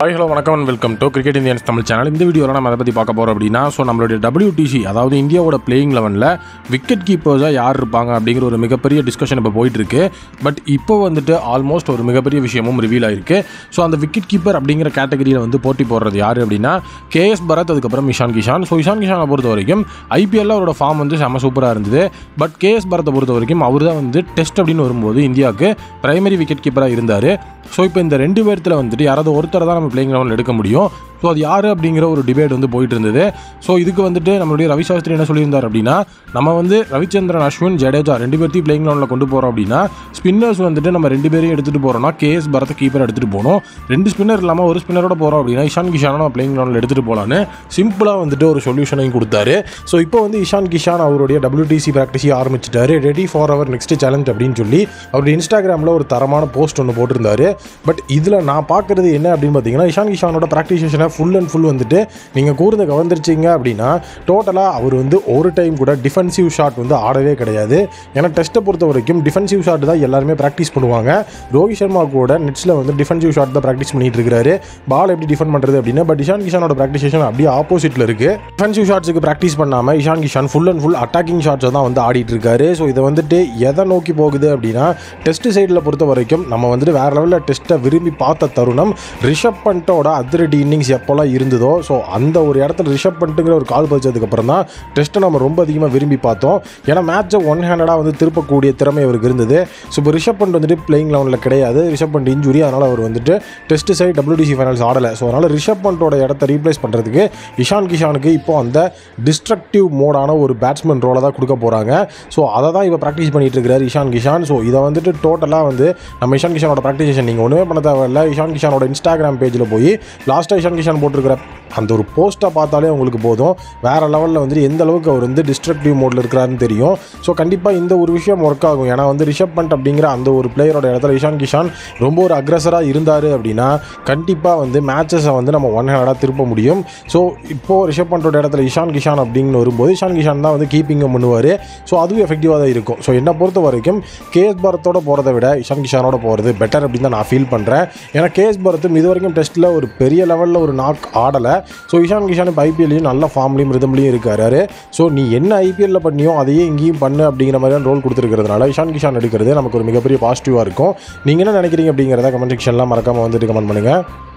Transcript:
hi hello வணக்கம் and welcome to cricket Indians Tamil channel இந்த வீடியோவில் நம்ம அதை பற்றி பார்க்க போகிறோம் அப்படின்னா ஸோ நம்மளுடைய WTC அதாவது இந்தியாவோட பிளேயிங் லெவனில் விக்கெட் கீப்பர்ஸாக யார் இருப்பாங்க அப்படிங்கிற ஒரு மிகப்பெரிய டிஸ்கஷன் இப்போ போயிட்டு இருக்கு பட் இப்போ வந்துட்டு ஆல்மோஸ்ட் ஒரு மிகப்பெரிய விஷயமும் ரிவீல் ஆயிருக்கு ஸோ அந்த விக்கெட் கீப்பர் அப்படிங்கிற கேட்டகரியில் வந்து போட்டி போடுறது யார் அப்படின்னா கேஎஸ் பரத் அதுக்கப்புறம் இஷான் கிஷான் ஸோ இஷான் கிஷானை பொறுத்த வரைக்கும் ஐபிஎல்ல அவரோட ஃபார்ம் வந்து செம்ம சூப்பராக இருந்தது பட் கேஎஸ் பரத்தை பொறுத்த வரைக்கும் அவர் தான் வந்து டெஸ்ட் அப்படின்னு வரும்போது இந்தியாவுக்கு பிரைமரி விக்கெட் கீப்பராக இருந்தார் ஸோ இப்போ இந்த ரெண்டு பேர்த்தில் வந்துட்டு யாராவது ஒருத்தரை தான் நம்ம பிளேயிங் லெவலில் எடுக்க முடியும் ஸோ அது யார் அப்படிங்கிற ஒரு டிபேட் வந்து போயிட்டு இருந்தது ஸோ இதுக்கு வந்துட்டு நம்மளுடைய ரவி சாஸ்திரி என்ன சொல்லியிருந்தார் அப்படின்னா நம்ம வந்து ரவிச்சந்திரன் அஸ்வின் ஜடேஜா ரெண்டு பேர்த்தையும் பிளேயிங் லெவலில் கொண்டு போகிறோம் அப்படின்னா ஸ்பின்னர்ஸ் வந்துட்டு நம்ம ரெண்டு பேரையும் எடுத்துகிட்டு போகிறோம்னா கேஎஸ் பரத் கீப்பர் எடுத்துகிட்டு போகணும் ரெண்டு ஸ்பின்னர் இல்லாமல் ஒரு ஸ்பின்னரோட போகிறோம் அப்படின்னா இஷான் கிஷானை நம்ம பிளேயிங் லெவலில் எடுத்துகிட்டு போகலான்னு சிம்பிளாக வந்துட்டு ஒரு சொல்யூஷனையும் கொடுத்தாரு ஸோ இப்போ வந்து இஷான் கிஷான் அவருடைய WTC ப்ராக்டிஸையும் ஆரம்பிச்சிட்டாரு ரெடி ஃபார் அவர் நெக்ஸ்ட் சேலஞ்ச் அப்படின்னு சொல்லி அவருடைய இன்ஸ்டாகிராமில் ஒரு தரமான போஸ்ட் ஒன்று போட்டிருந்தாரு பட் இதில் நான் பார்க்குறது என்ன அப்படின்னு பார்த்தீங்கன்னா இஷான் கிஷானோட ப்ராக்டிஸ் செஷனை ஃபுல் அண்ட் ஃபுல் வந்துட்டு நீங்கள் கூர்ந்து கவர்ந்துருச்சிங்க அப்படின்னா டோட்டலாக அவர் வந்து ஒரு டைம் கூட டிஃபென்சிவ் ஷாட் வந்து ஆடவே கிடையாது ஏன்னா டெஸ்ட்டை பொறுத்த வரைக்கும் டிஃபென்சிவ் ஷாட் தான் எல்லாருமே ப்ராக்டிஸ் பண்ணுவாங்க ரோஹித் சர்மா கூட நெட்ஸில் வந்து டிஃபென்சிவ் ஷாட் தான் ப்ராக்டிஸ் பண்ணிட்டு இருக்காரு பால் எப்படி டிஃபெண்ட் பண்ணுறது அப்படின்னா பட் இஷான் கிஷானோட ப்ராக்டிஸ் செஷன் அப்படியே ஆப்போசிட்டில் இருக்குது டிஃபென்சிவ் ஷாட்ஸுக்கு ப்ராக்டிஸ் பண்ணாமல் Ishan Kishan full and full attacking ஷாட்ஸை தான் வந்து ஆடிட்டு இருக்காரு ஸோ இதை வந்துட்டு எதை நோக்கி போகுது அப்படின்னா டெஸ்ட் சைடில் பொறுத்த வரைக்கும் நம்ம வந்துட்டு வேறு லெவலில் டெஸ்ட்டை விரும்பி பார்த்த தருணம் ரிஷப் பண்ட்டோட அதிரடி இன்னிங்ஸ் எப்போல்லாம் இருந்ததோ ஸோ அந்த ஒரு இடத்துல ரிஷப் பண்ட்டுங்கிற ஒரு கால் பதிச்சதுக்கப்புறம் தான் டெஸ்ட்டை நம்ம ரொம்ப அதிகமாக விரும்பி பார்த்தோம் ஏன்னா மேட்சை ஒன் ஹேண்டடாக வந்து திருப்பக்கூடிய திறமை அவருக்கு இருந்தது ஸோ இப்போ ரிஷப் பண்ட் வந்துட்டு பிளேயிங் லெவனில் கிடையாது ரிஷப் பண்ட் இன்ஜுரி அதனால் அவர் வந்துட்டு டெஸ்ட் சைட் WTC ஃபைனல்ஸ் ஆடலை ஸோ அதனால் ரிஷப் பண்டோட இடத்த ரீப்ளேஸ் பண்ணுறதுக்கு இஷான் கிஷானுக்கு இப்போ அந்த டிஸ்ட்ரக்டிவ் மோடான ஒரு பேட்ஸ்மேன் ரோலை தான் கொடுக்க போகிறாங்க ஸோ அதை தான் இப்போ ப்ராக்டிஸ் பண்ணிட்டு இருக்கிறாரு இஷான் கிஷான் ஸோ இதை வந்துட்டு டோட்டலாக வந்து நம்ம இஷான் கிஷானோட ப்ராக்டிஸ் செஷன் நீங்கள் ஒன்றுமே பண்ண தேவையில்ல இஷான் கிஷானோட இன்ஸ்டாகிராம் பேஜில் போய் லாஸ்ட்டாக இஷான் கிஷான் போட்டிருக்கிற அந்த ஒரு போஸ்ட்டை பார்த்தாலே உங்களுக்கு போதும் வேறு லெவலில் வந்துட்டு எந்த அளவுக்கு அவர் வந்து டிஸ்ட்ரக்டிவ் மோடில் இருக்கிறாருன்னு தெரியும் ஸோ கண்டிப்பாக இந்த ஒரு விஷயம் ஒர்க் ஆகும் ஏன்னா வந்து ரிஷப் பண்ட் அப்படிங்கிற அந்த ஒரு பிளேயரோட இடத்துல இஷான் கிஷான் ரொம்ப ஒரு அக்ரஸராக இருந்தார் அப்படின்னா கண்டிப்பாக வந்து மேட்சஸை வந்து நம்ம ஒன் ஹேண்டாக திருப்ப முடியும் ஸோ இப்போது ரிஷப் பண்டோட இடத்துல இஷான் கிஷான் அப்படின்னு வரும்போது இஷான் கிஷான் தான் வந்து கீப்பிங்கும் பண்ணுவார் ஸோ அதுவும் எஃபெக்டிவாக தான் இருக்கும் ஸோ என்னை பொறுத்த வரைக்கும் கேஎஸ் பரத்தோட போகிறத விட இஷான் கிஷானோட போகிறது பெட்டர் அப்படின்னு தான் நான் ஃபீல் பண்ணுறேன் ஏன்னா கேஎஸ் பரத்தும் இது வரைக்கும் டெஸ்ட்டில் ஒரு பெரிய லெவலில் ஒரு நாக் ஆடலை ஸோ இஷான் கிஷான் இப்போ ஐபிஎல்லையும் நல்ல ஃபார்ம்லையும் ரிதம்லையும் இருக்காரு ஸோ நீ என்ன ஐபிஎல்லில் பண்ணியோ அதையே இங்கேயும் பண்ணு அப்படிங்கிற மாதிரியான ரோல் கொடுத்துருக்கிறதுனால இஷான் கிஷான் எடுக்கிறது நமக்கு ஒரு மிகப்பெரிய பாசிட்டிவாக இருக்கும் நீங்கள் என்ன நினைக்கிறீங்க அப்படிங்கிறத கமெண்ட் செக்ஷன்லாம் மறக்காமல் வந்துட்டு கமெண்ட் பண்ணுங்கள்